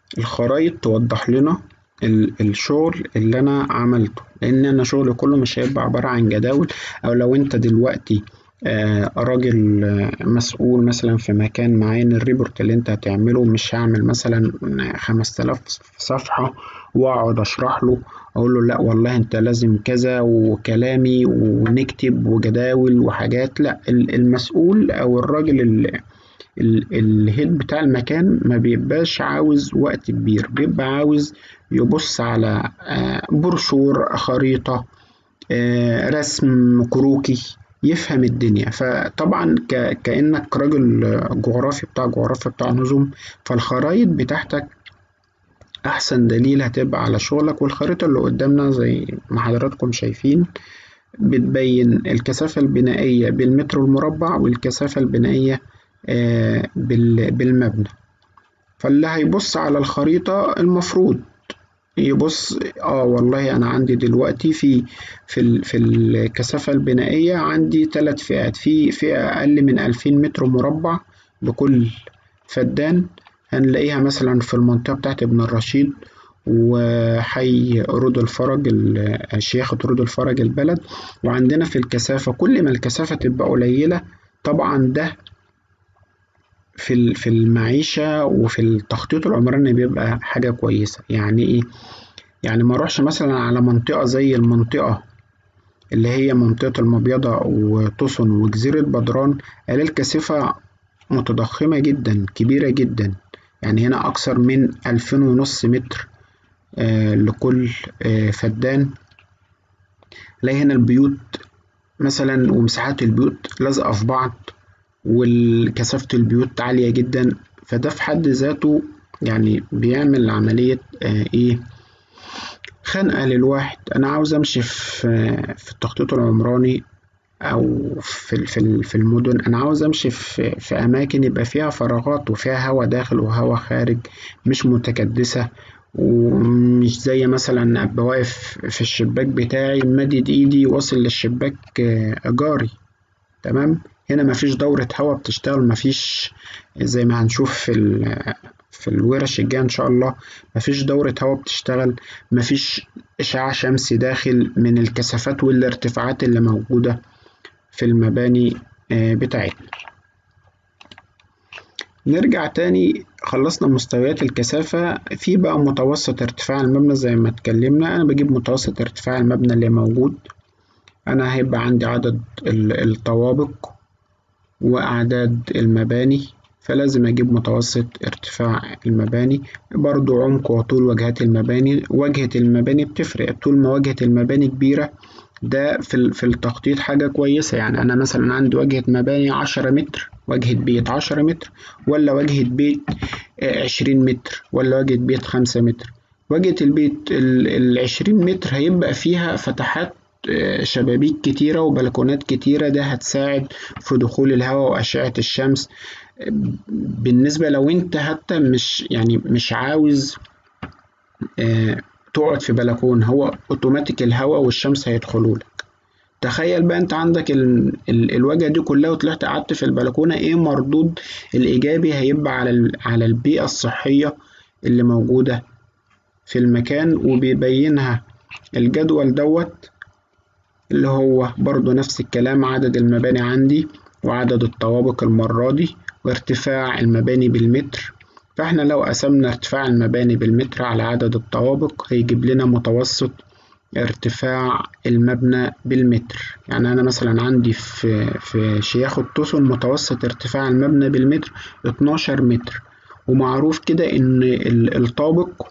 الخرايط توضح لنا الشغل اللي أنا عملته لأن أنا شغلي كله مش هيبقى عبارة عن جداول أو لو أنت دلوقتي راجل مسؤول مثلا في مكان معين الريبورت اللي أنت هتعمله مش هعمل مثلا خمس آلاف صفحة وأقعد أشرح له أقول له لأ والله أنت لازم كذا وكلامي ونكتب وجداول وحاجات لأ المسؤول أو الراجل اللي الهيد بتاع المكان ما بيبقاش عاوز وقت كبير بيبقى عاوز يبص على بروشور خريطة رسم كروكي يفهم الدنيا فطبعا كأنك راجل جغرافي بتاع جغرافيا بتاع نظم فالخرايط بتاعتك أحسن دليل هتبقى على شغلك والخريطة اللي قدامنا زي ما حضراتكم شايفين بتبين الكثافة البنائية بالمتر المربع والكثافة البنائية بالمبنى فاللي هيبص على الخريطة المفروض يبص اه والله انا عندي دلوقتي في في ال في الكثافة البنائية عندي ثلاث فئات في فئة اقل من 2000 متر مربع لكل فدان هنلاقيها مثلا في المنطقة بتاعت ابن الرشيد وحي رود الفرج شيخة رود الفرج البلد وعندنا في الكثافة كل ما الكثافة تبقى قليلة طبعا ده في في المعيشة وفي التخطيط العمراني بيبقى حاجة كويسة يعني إيه؟ يعني ما أروحش مثلا على منطقة زي المنطقة اللي هي منطقة المبيضة وطوسن وجزيرة بدران ألاقي الكثافة متضخمة جدا كبيرة جدا يعني هنا أكثر من ألفين ونص متر آه لكل آه فدان ألاقي هنا البيوت مثلا ومساحات البيوت لازقة في بعض وكثافة البيوت عالية جدا فده في حد ذاته يعني بيعمل عملية آه إيه خنقة للواحد أنا عاوز أمشي في في التخطيط العمراني أو في في في المدن أنا عاوز أمشي في في أماكن يبقى فيها فراغات وفيها هوا داخل وهوا خارج مش متكدسة ومش زي مثلا أبقى واقف في الشباك بتاعي مدد إيدي واصل للشباك جاري تمام هنا مفيش دورة هواء بتشتغل مفيش زي ما هنشوف في في الورش الجاية إن شاء الله مفيش دورة هواء بتشتغل مفيش إشعاع شمسي داخل من الكثافات والارتفاعات اللي موجودة في المباني بتاعتنا نرجع تاني خلصنا مستويات الكثافة في بقى متوسط ارتفاع المبنى زي ما اتكلمنا أنا بجيب متوسط ارتفاع المبنى اللي موجود أنا هيبقى عندي عدد الطوابق وأعداد المباني فلازم أجيب متوسط ارتفاع المباني برضو عمق وطول واجهات المباني واجهة المباني بتفرق طول ما واجهة المباني كبيرة ده في, في التخطيط حاجة كويسة يعني أنا مثلا عندي واجهة مباني عشرة متر واجهة بيت عشرة متر ولا واجهة بيت عشرين متر ولا واجهة بيت خمسة متر واجهة البيت العشرين متر هيبقى فيها فتحات شبابيك كتيرة وبلكونات كتيرة ده هتساعد في دخول الهواء وأشعة الشمس بالنسبة لو انت حتى مش يعني مش عاوز اه تقعد في بلكون هو اوتوماتيك الهواء والشمس هيدخلوا لك تخيل بقى انت عندك ال ال الواجهة دي كلها وطلعت قعدت في البلكونة ايه مردود الايجابي هيبقى على على البيئة الصحية اللي موجودة في المكان وبيبينها الجدول دوت اللي هو برضو نفس الكلام عدد المباني عندي وعدد الطوابق المرة دي وارتفاع المباني بالمتر فاحنا لو قسمنا ارتفاع المباني بالمتر على عدد الطوابق هيجيب لنا متوسط ارتفاع المبنى بالمتر يعني انا مثلا عندي في في شياخ الطوسن متوسط ارتفاع المبنى بالمتر 12 متر ومعروف كده ان الطابق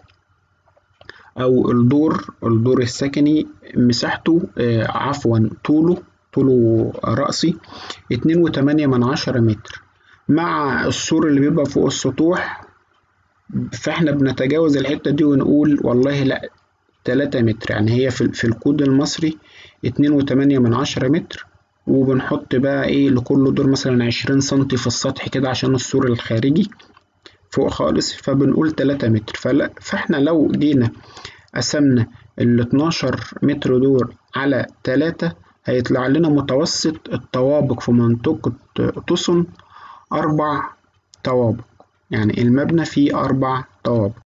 او الدور الدور السكني مساحته آه عفوا طوله طوله رأسي اتنين وتمانية من عشرة متر مع السور اللي بيبقى فوق السطوح فاحنا بنتجاوز الحتة دي ونقول والله لا تلاتة متر يعني هي في, في الكود المصري اتنين وتمانية من عشرة متر وبنحط بقى ايه لكل دور مثلا عشرين سنتي في السطح كده عشان السور الخارجي فوق خالص فبنقول تلاتة متر فلا فاحنا لو جينا قسمنا ال 12 متر دور على تلاتة هيطلع لنا متوسط الطوابق في منطقة توسن أربع طوابق يعني المبنى فيه أربع طوابق